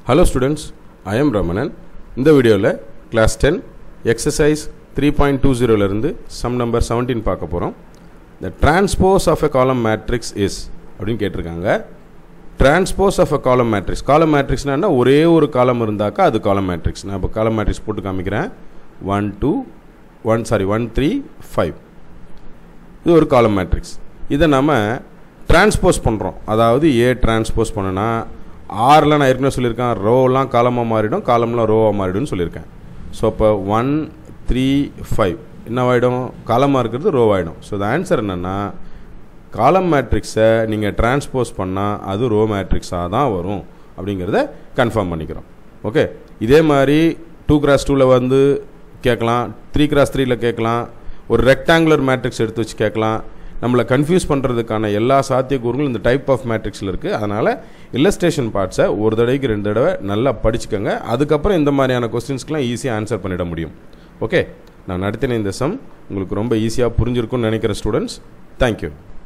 hello students I am Ramanan இந்த வீடியோவில் class ten exercise three point two ஜீரோலேருந்து sum number seventeen பார்க்க போகிறோம் த டிரான்ஸ்போஸ் ஆஃப் எ காலம் மேட்ரிக்ஸ் இஸ் அப்படின்னு கேட்டிருக்காங்க டிரான்ஸ்போஸ் ஆஃப் எ காலம் மேட்ரிக்ஸ் காலம் மேட்ரிக்ஸ்னா ஒரே ஒரு காலம் இருந்தாக்கா அது காலம் மேட்ரிக்ஸ் நான் இப்போ காலம் மேட்ரிக்ஸ் போட்டு காமிக்கிறேன் one two one sorry one three five இது ஒரு காலம் மேட்ரிக்ஸ் இதை நம்ம டிரான்ஸ்போஸ் பண்ணுறோம் அதாவது ஏ டிரான்ஸ்போஸ் பண்ணுனா ஆறில் நான் ஏற்கனவே சொல்லியிருக்கேன் ரோலாம் காலமாக மாறிடும் காலம்லாம் ரோவாக மாறிடும்னு சொல்லியிருக்கேன் ஸோ இப்போ ஒன் த்ரீ ஃபைவ் என்னவாயிடும் காலமாக இருக்கிறது ரோவாயிடும் ஸோ த ஆன்சர் என்னென்னா காலம் மேட்ரிக்ஸை நீங்கள் டிரான்ஸ்போஸ் பண்ணால் அது ரோ மேட்ரிக்ஸாக தான் வரும் அப்படிங்கிறத கன்ஃபார்ம் பண்ணிக்கிறோம் ஓகே இதே மாதிரி டூ கிராஸ் டூவில் வந்து கேட்கலாம் த்ரீ கிராஸ் த்ரீயில் கேட்கலாம் ஒரு ரெக்டாங்குலர் மேட்ரிக்ஸ் எடுத்து வச்சு கேட்கலாம் நம்மளை கன்ஃபியூஸ் பண்ணுறதுக்கான எல்லா சாத்தியக்கூறுகளும் இந்த டைப் ஆஃப் மேட்ரிக்ஸில் இருக்குது அதனால் இல்லஸ்ட்ரேஷன் பார்ட்ஸை ஒரு தடவைக்கு ரெண்டு தடவை நல்லா படிச்சுக்கோங்க அதுக்கப்புறம் இந்த மாதிரியான கொஸ்டின்ஸ்க்கெலாம் ஈஸியாக ஆன்சர் பண்ணிட முடியும் ஓகே நான் நடத்தின இந்த சம் உங்களுக்கு ரொம்ப ஈஸியாக புரிஞ்சிருக்கும்னு நினைக்கிற ஸ்டூடெண்ட்ஸ் தேங்க்யூ